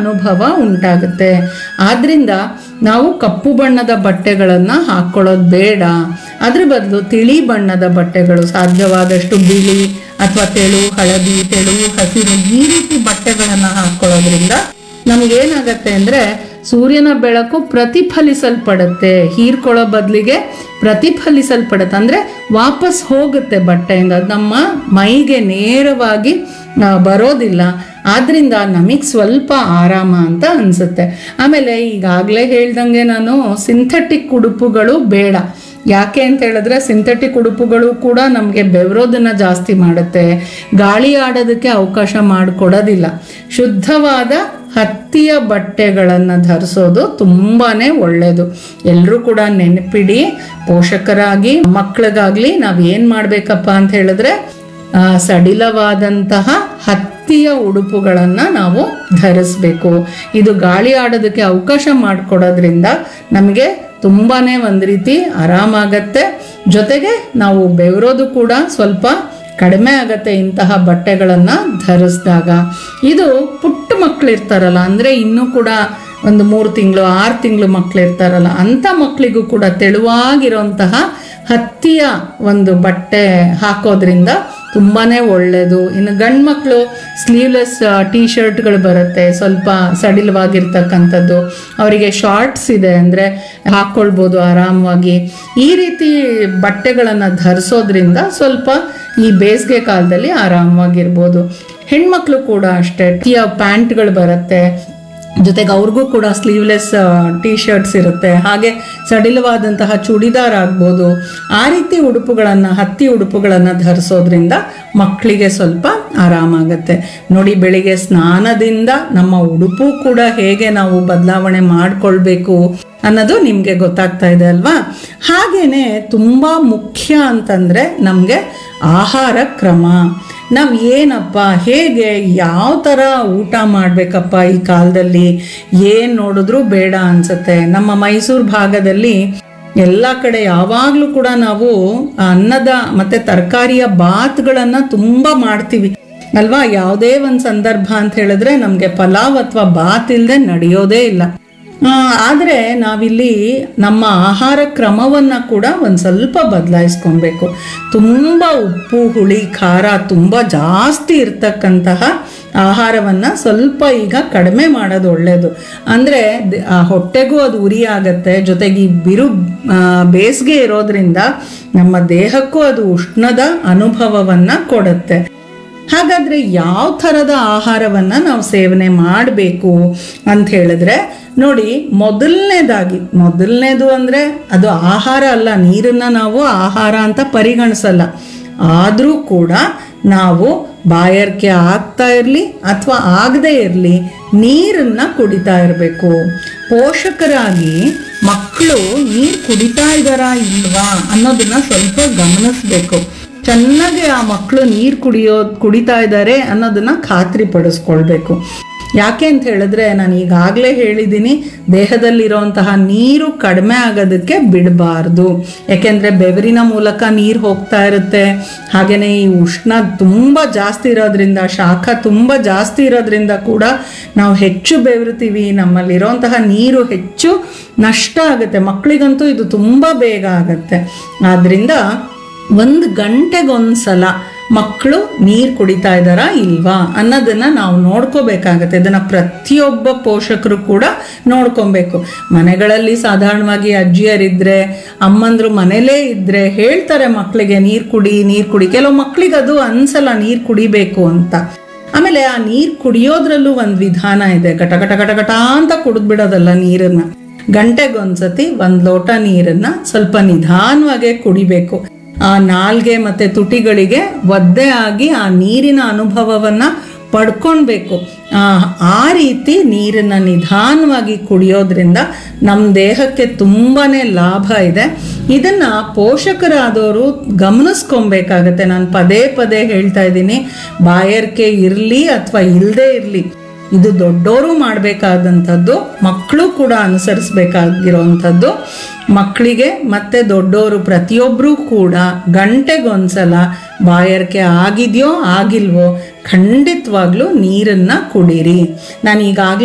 ಅನುಭವ ಉಂಟಾಗುತ್ತೆ ಆದ್ರಿಂದ ನಾವು ಕಪ್ಪು ಬಣ್ಣದ ಬಟ್ಟೆಗಳನ್ನು ಹಾಕ್ಕೊಳ್ಳೋದು ಬೇಡ ಅದ್ರ ಬದಲು ತಿಳಿ ಬಣ್ಣದ ಬಟ್ಟೆಗಳು ಸಾಧ್ಯವಾದಷ್ಟು ಬಿಳಿ ಅಥವಾ ತೆಳು ಹಳದಿ ತೆಳು ಹಸಿರು ಈ ರೀತಿ ಬಟ್ಟೆಗಳನ್ನು ಹಾಕ್ಕೊಳ್ಳೋದ್ರಿಂದ ನಮಗೇನಾಗತ್ತೆ ಅಂದ್ರೆ ಸೂರ್ಯನ ಬೆಳಕು ಪ್ರತಿಫಲಿಸಲ್ಪಡುತ್ತೆ ಹೀರ್ಕೊಳ್ಳೋ ಬದಲಿಗೆ ಪ್ರತಿಫಲಿಸಲ್ಪಡುತ್ತೆ ಅಂದ್ರೆ ವಾಪಸ್ ಹೋಗುತ್ತೆ ಬಟ್ಟೆಯಿಂದ ಅದು ನಮ್ಮ ಮೈಗೆ ನೇರವಾಗಿ ಆ, ಬರೋದಿಲ್ಲ ಆದ್ರಿಂದ ನಮಗೆ ಸ್ವಲ್ಪ ಆರಾಮ ಅಂತ ಅನ್ಸುತ್ತೆ ಆಮೇಲೆ ಈಗಾಗಲೇ ಹೇಳ್ದಂಗೆ ನಾನು ಸಿಂಥೆಟಿಕ್ ಉಡುಪುಗಳು ಬೇಡ ಯಾಕೆ ಅಂತ ಹೇಳಿದ್ರೆ ಸಿಂಥೆಟಿಕ್ ಉಡುಪುಗಳು ಕೂಡ ನಮಗೆ ಬೆವರೋದನ್ನ ಜಾಸ್ತಿ ಮಾಡುತ್ತೆ ಗಾಳಿ ಆಡೋದಕ್ಕೆ ಅವಕಾಶ ಮಾಡಿಕೊಡೋದಿಲ್ಲ ಶುದ್ಧವಾದ ಹತ್ತಿಯ ಬಟ್ಟೆಗಳನ್ನು ಧರಿಸೋದು ತುಂಬಾನೇ ಒಳ್ಳೆಯದು ಎಲ್ಲರೂ ಕೂಡ ನೆನಪಿಡಿ ಪೋಷಕರಾಗಿ ಮಕ್ಕಳಿಗಾಗ್ಲಿ ನಾವು ಏನು ಮಾಡಬೇಕಪ್ಪ ಅಂತ ಹೇಳಿದ್ರೆ ಆ, ಸಡಿಲವಾದಂತಹ ಹತ್ತಿಯ ಉಡುಪುಗಳನ್ನು ನಾವು ಧರಿಸ್ಬೇಕು ಇದು ಗಾಳಿ ಆಡೋದಕ್ಕೆ ಅವಕಾಶ ಮಾಡಿಕೊಡೋದ್ರಿಂದ ನಮಗೆ ತುಂಬಾನೇ ಒಂದು ರೀತಿ ಆರಾಮಾಗತ್ತೆ ಜೊತೆಗೆ ನಾವು ಬೆವರೋದು ಕೂಡ ಸ್ವಲ್ಪ ಕಡಿಮೆ ಆಗತ್ತೆ ಇಂತಹ ಬಟ್ಟೆಗಳನ್ನು ಧರಿಸಿದಾಗ ಇದು ಪುಟ್ಟ ಮಕ್ಕಳು ಇರ್ತಾರಲ್ಲ ಅಂದರೆ ಇನ್ನೂ ಕೂಡ ಒಂದು ಮೂರು ತಿಂಗಳು ಆರು ತಿಂಗಳು ಮಕ್ಕಳು ಇರ್ತಾರಲ್ಲ ಅಂಥ ಮಕ್ಕಳಿಗೂ ಕೂಡ ತೆಳುವಾಗಿರುವಂತಹ ಹತ್ತಿಯ ಒಂದು ಬಟ್ಟೆ ಹಾಕೋದ್ರಿಂದ ತುಂಬಾನೇ ಒಳ್ಳೆಯದು ಇನ್ನು ಗಂಡು ಮಕ್ಕಳು ಸ್ಲೀವ್ಲೆಸ್ ಟೀ ಶರ್ಟ್ಗಳು ಬರುತ್ತೆ ಸ್ವಲ್ಪ ಸಡಿಲವಾಗಿರ್ತಕ್ಕಂಥದ್ದು ಅವರಿಗೆ ಶಾರ್ಟ್ಸ್ ಇದೆ ಅಂದರೆ ಹಾಕ್ಕೊಳ್ಬೋದು ಆರಾಮವಾಗಿ ಈ ರೀತಿ ಬಟ್ಟೆಗಳನ್ನು ಧರಿಸೋದ್ರಿಂದ ಸ್ವಲ್ಪ ಈ ಬೇಸಿಗೆ ಕಾಲದಲ್ಲಿ ಆರಾಮವಾಗಿರ್ಬೋದು ಹೆಣ್ಮಕ್ಳು ಕೂಡ ಅಷ್ಟೇ ಟೀಯ ಪ್ಯಾಂಟ್ಗಳು ಬರುತ್ತೆ ಜೊತೆಗೆ ಅವ್ರಿಗೂ ಕೂಡ ಸ್ಲೀವ್ಲೆಸ್ ಟೀ ಶರ್ಟ್ಸ್ ಇರುತ್ತೆ ಹಾಗೆ ಸಡಿಲವಾದಂತಹ ಚೂಡಿದಾರ್ ಆಗ್ಬೋದು ಆ ರೀತಿ ಉಡುಪುಗಳನ್ನು ಹತ್ತಿ ಉಡುಪುಗಳನ್ನು ಧರಿಸೋದ್ರಿಂದ ಮಕ್ಕಳಿಗೆ ಸ್ವಲ್ಪ ಆರಾಮಾಗತ್ತೆ ನೋಡಿ ಬೆಳಿಗ್ಗೆ ಸ್ನಾನದಿಂದ ನಮ್ಮ ಉಡುಪು ಕೂಡ ಹೇಗೆ ನಾವು ಬದಲಾವಣೆ ಮಾಡ್ಕೊಳ್ಬೇಕು ಅನ್ನೋದು ನಿಮಗೆ ಗೊತ್ತಾಗ್ತಾ ಇದೆ ಅಲ್ವಾ ಹಾಗೇನೆ ತುಂಬ ಮುಖ್ಯ ಅಂತಂದರೆ ನಮಗೆ ಆಹಾರ ಕ್ರಮ ನಾವು ಏನಪ್ಪ ಹೇಗೆ ಯಾವ ಥರ ಊಟ ಮಾಡಬೇಕಪ್ಪ ಈ ಕಾಲದಲ್ಲಿ ಏನು ನೋಡಿದ್ರೂ ಬೇಡ ಅನ್ಸುತ್ತೆ ನಮ್ಮ ಮೈಸೂರು ಭಾಗದಲ್ಲಿ ಎಲ್ಲ ಕಡೆ ಯಾವಾಗಲೂ ಕೂಡ ನಾವು ಅನ್ನದ ಮತ್ತು ತರಕಾರಿಯ ಬಾತ್ಗಳನ್ನು ತುಂಬ ಮಾಡ್ತೀವಿ ಅಲ್ವಾ ಯಾವುದೇ ಒಂದು ಸಂದರ್ಭ ಅಂತ ಹೇಳಿದ್ರೆ ನಮಗೆ ಪಲಾವ್ ಅಥವಾ ಬಾತ್ ಇಲ್ಲದೆ ನಡೆಯೋದೇ ಇಲ್ಲ ಆ, ಆದ್ರೆ ನಾವಿಲ್ಲಿ ನಮ್ಮ ಆಹಾರ ಕ್ರಮವನ್ನ ಕೂಡ ಒಂದು ಸ್ವಲ್ಪ ಬದಲಾಯಿಸ್ಕೊಬೇಕು ತುಂಬ ಉಪ್ಪು ಹುಳಿ ಖಾರ ತುಂಬ ಜಾಸ್ತಿ ಇರ್ತಕ್ಕಂತಹ ಆಹಾರವನ್ನ ಸ್ವಲ್ಪ ಈಗ ಕಡಿಮೆ ಮಾಡೋದು ಒಳ್ಳೆಯದು ಅಂದರೆ ಹೊಟ್ಟೆಗೂ ಅದು ಉರಿ ಆಗತ್ತೆ ಜೊತೆಗೆ ಈ ಬಿರು ಆ, ಬೇಸಿಗೆ ಇರೋದ್ರಿಂದ ನಮ್ಮ ದೇಹಕ್ಕೂ ಅದು ಉಷ್ಣದ ಅನುಭವವನ್ನ ಕೊಡುತ್ತೆ ಹಾಗಾದ್ರೆ ಯಾವ ಥರದ ಆಹಾರವನ್ನ ನಾವು ಸೇವನೆ ಮಾಡಬೇಕು ಅಂತ ಹೇಳಿದ್ರೆ ನೋಡಿ ಮೊದಲನೇದಾಗಿ ಮೊದಲನೇದು ಅಂದ್ರೆ ಅದು ಆಹಾರ ಅಲ್ಲ ನೀರನ್ನ ನಾವು ಆಹಾರ ಅಂತ ಪರಿಗಣಿಸಲ್ಲ ಆದರೂ ಕೂಡ ನಾವು ಬಾಯಾರಿಕೆ ಆಗ್ತಾ ಇರಲಿ ಅಥವಾ ಆಗದೇ ಇರಲಿ ನೀರನ್ನ ಕುಡಿತಾ ಇರಬೇಕು ಪೋಷಕರಾಗಿ ಮಕ್ಕಳು ನೀರು ಕುಡಿತಾ ಇದ್ದಾರಾ ಇಲ್ವಾ ಅನ್ನೋದನ್ನ ಸ್ವಲ್ಪ ಗಮನಿಸ್ಬೇಕು ಚೆನ್ನಾಗಿ ಆ ಮಕ್ಕಳು ನೀರು ಕುಡಿಯೋ ಕುಡಿತಾ ಇದ್ದಾರೆ ಅನ್ನೋದನ್ನ ಖಾತ್ರಿ ಪಡಿಸ್ಕೊಳ್ಬೇಕು ಯಾಕೆ ಅಂತ ಹೇಳಿದ್ರೆ ನಾನು ಈಗಾಗಲೇ ಹೇಳಿದ್ದೀನಿ ದೇಹದಲ್ಲಿರುವಂತಹ ನೀರು ಕಡಿಮೆ ಆಗೋದಕ್ಕೆ ಬಿಡಬಾರ್ದು ಯಾಕೆಂದರೆ ಬೆವರಿನ ಮೂಲಕ ನೀರು ಹೋಗ್ತಾ ಇರುತ್ತೆ ಹಾಗೆಯೇ ಈ ಉಷ್ಣ ತುಂಬ ಜಾಸ್ತಿ ಇರೋದ್ರಿಂದ ಶಾಖ ತುಂಬ ಜಾಸ್ತಿ ಇರೋದ್ರಿಂದ ಕೂಡ ನಾವು ಹೆಚ್ಚು ಬೆವರುತ್ತೀವಿ ನಮ್ಮಲ್ಲಿರುವಂತಹ ನೀರು ಹೆಚ್ಚು ನಷ್ಟ ಆಗುತ್ತೆ ಮಕ್ಕಳಿಗಂತೂ ಇದು ತುಂಬ ಬೇಗ ಆಗುತ್ತೆ ಆದ್ದರಿಂದ ಒಂದು ಗಂಟೆಗೊಂದ್ಸಲ ಮಕ್ಕಳು ನೀರು ಕುಡಿತಾ ಇದ್ದಾರಾ ಇಲ್ವಾ ಅನ್ನೋದನ್ನ ನಾವು ನೋಡ್ಕೋಬೇಕಾಗತ್ತೆ ಇದನ್ನ ಪ್ರತಿಯೊಬ್ಬ ಪೋಷಕರು ಕೂಡ ನೋಡ್ಕೊಬೇಕು ಮನೆಗಳಲ್ಲಿ ಸಾಧಾರಣವಾಗಿ ಅಜ್ಜಿಯರಿದ್ರೆ ಅಮ್ಮಂದ್ರು ಮನೇಲೇ ಇದ್ರೆ ಹೇಳ್ತಾರೆ ಮಕ್ಕಳಿಗೆ ನೀರು ಕುಡಿ ನೀರು ಕುಡಿ ಕೆಲವು ಮಕ್ಕಳಿಗೆ ಅದು ಅನ್ಸಲ್ಲ ನೀರು ಕುಡಿಬೇಕು ಅಂತ ಆಮೇಲೆ ಆ ನೀರು ಕುಡಿಯೋದ್ರಲ್ಲೂ ಒಂದು ವಿಧಾನ ಇದೆ ಗಟ ಗಟ ಗಟ ಗಟ ಅಂತ ಕುಡಿದ್ಬಿಡೋದಲ್ಲ ನೀರನ್ನ ಗಂಟೆಗೊಂದ್ಸತಿ ಒಂದು ಲೋಟ ನೀರನ್ನ ಸ್ವಲ್ಪ ನಿಧಾನವಾಗೇ ಕುಡಿಬೇಕು ಆ ನಾಲ್ಗೆ ಮತ್ತೆ ತುಟಿಗಳಿಗೆ ಒದ್ದೆ ಆಗಿ ಆ ನೀರಿನ ಅನುಭವವನ್ನ ಪಡ್ಕೊಳ್ಬೇಕು ಆ ಆ ರೀತಿ ನೀರನ್ನ ನಿಧಾನವಾಗಿ ಕುಡಿಯೋದ್ರಿಂದ ನಮ್ಮ ದೇಹಕ್ಕೆ ತುಂಬಾನೇ ಲಾಭ ಇದೆ ಇದನ್ನ ಪೋಷಕರಾದವರು ಗಮನಿಸ್ಕೊಬೇಕಾಗತ್ತೆ ನಾನು ಪದೇ ಪದೇ ಹೇಳ್ತಾ ಇದ್ದೀನಿ ಬಾಯಾರಿಕೆ ಇರಲಿ ಅಥವಾ ಇಲ್ಲದೆ ಇರಲಿ ಇದು ದೊಡ್ಡವರು ಮಾಡಬೇಕಾದಂಥದ್ದು ಮಕ್ಕಳು ಕೂಡ ಅನುಸರಿಸ್ಬೇಕಾಗಿರೋವಂಥದ್ದು ಮಕ್ಕಳಿಗೆ ಮತ್ತೆ ದೊಡ್ಡವರು ಪ್ರತಿಯೊಬ್ಬರೂ ಕೂಡ ಗಂಟೆಗೊಂದ್ಸಲ ಬಾಯಾರಿಕೆ ಆಗಿದೆಯೋ ಆಗಿಲ್ವೋ ಖಂಡಿತವಾಗ್ಲೂ ನೀರನ್ನು ಕುಡೀರಿ ನಾನು ಈಗಾಗಲೇ